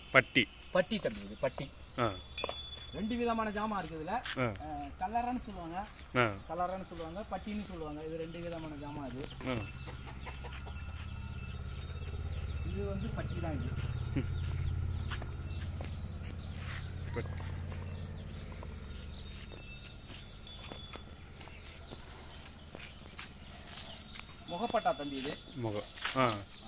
பட்டி பட்டி தம்பி இது பட்டி ஆ ரெண்டு விதமான ஜாமான் இருக்குது இதுல ஆ அஹ், கல்லறைன்னு சொல்லுவாங்க ஆ கல்லறைன்னு சொல்லுவாங்க பட்டின்னு சொல்லுவாங்க இது ரெண்டு விதமான ஜாமான் இது ஆ இது வந்து பட்டி தான் இது பட்டி. முகப்பட்டா தம்பி இது முகம் ஆ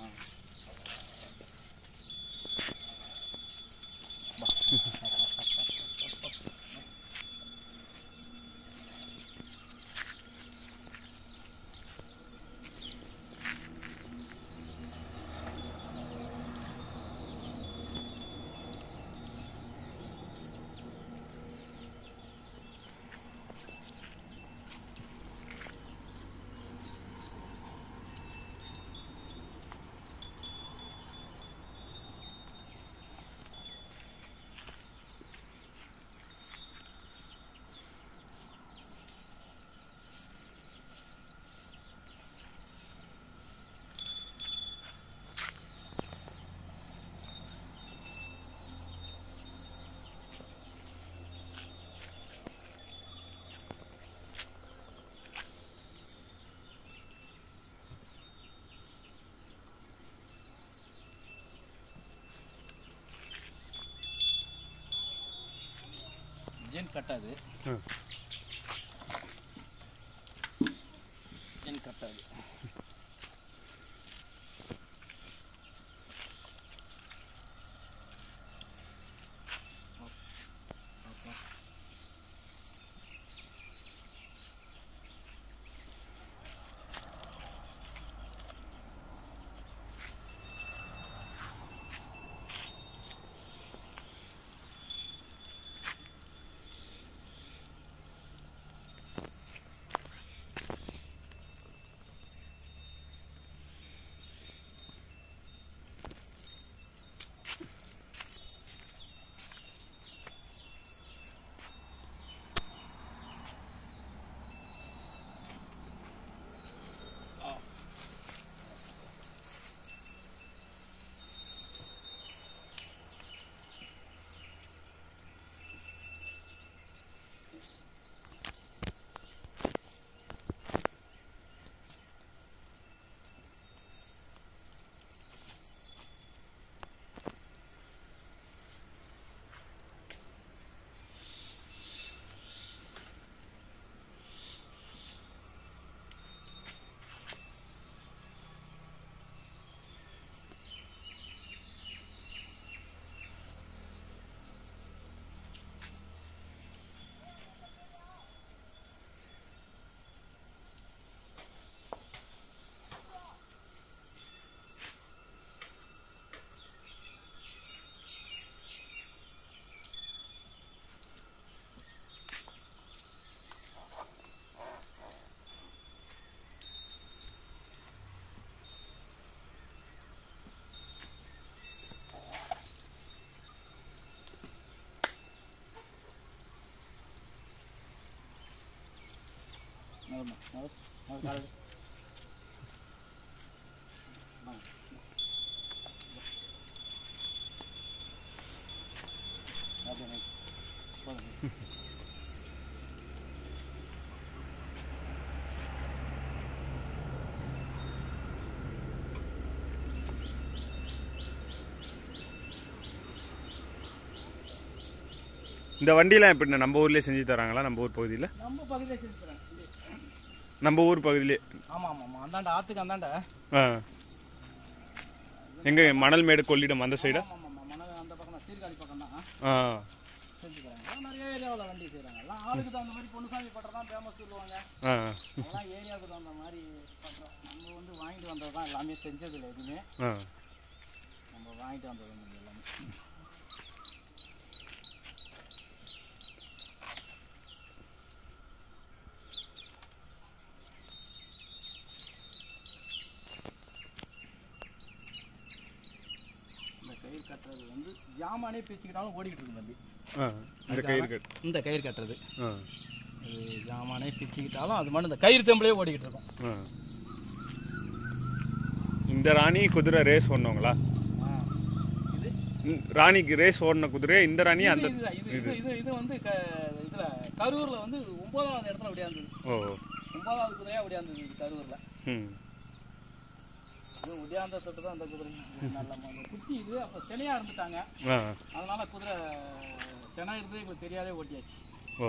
ஜென் கட்டாது ஆ ஜென் கட்டாது நகர்மா, நகர், நகர் காலை. வாங்க. அப்படியே நில்லு. போதும். இந்த வண்டிலாம் எப்படி நம்ம ஊர்லயே செஞ்சு தராங்களா நம்ம ஊர் பகுதியில் நம்ம பகுதியில் செஞ்சுக்கிறேன் நம்ம ஊர் பகுதியிலே ஆமாம் ஆமாம் ஆமாம் அந்தாண்ட ஆற்றுக்கு அந்தாண்ட ஆ எங்க மணல் மேடு கொள்ளிடம் அந்த சைடா ஆமாம் ஆமாம் மணல் அந்த பக்கம் தான் சீர்காழி பக்கம் தான் ஆ செஞ்சுக்கிறாங்க எல்லாம் நிறைய ஏரியாவில் வண்டி செய்கிறாங்க எல்லாம் ஆளுக்கு தகுந்த மாதிரி பொன்னுசாமி பட்டம் தான் ஃபேமஸ் சொல்லுவாங்க ஆ அதெல்லாம் ஏரியாவுக்கு தகுந்த மாதிரி பண்ணுறோம் நம்ம வந்து வாங்கிட்டு வந்தது தான் எல்லாமே செஞ்சதில்லை எதுவுமே ஆ நம்ம வாங்கிட்டு வந்தது வந்து எல்லாமே இந்த கயிறு கட்டுறது வந்து ஜாமானே பிச்சுக்கிட்டாலும் ஓடிக்கிட்டு இருக்கு தம்பி ஆ இந்த கயிறு கட்டு இந்த கயிறு கட்டுறது ஆ இது ஜாமானே பிச்சுக்கிட்டாலும் அது மட்டும் இந்த கயிறு தெம்பளே ஓடிக்கிட்டு இருக்கும் ஆ இந்த ராணி குதிரை ரேஸ் ஒன்றுங்களா ஆ. இது ம், ராணிக்கு ரேஸ் ஓடின குதிரை இந்த ராணி அந்த இது இது இது இது இது வந்து க இதுல கரூர்ல வந்து ஒன்பதாவது இடத்துல ஓடியாந்தது ஓ ஒன்பதாவது குதிரையா ஓடியாந்தது இது கரூர்ல ம் இது ஒடியாந்த தொட்டு தான் அந்த குதிரை நல்ல ம- குட்டி இது அப்போ சினையா இருந்துட்டாங்க ஆ அதனால குதிரை சினை இருந்து எங்களுக்கு தெரியாதே ஓட்டியாச்சு ஓ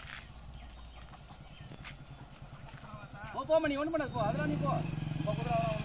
போ போமா நீ ஒன்று பண்ண போ அதெல்லாம் நீ போ உங்க குதிரை அவ்வளோ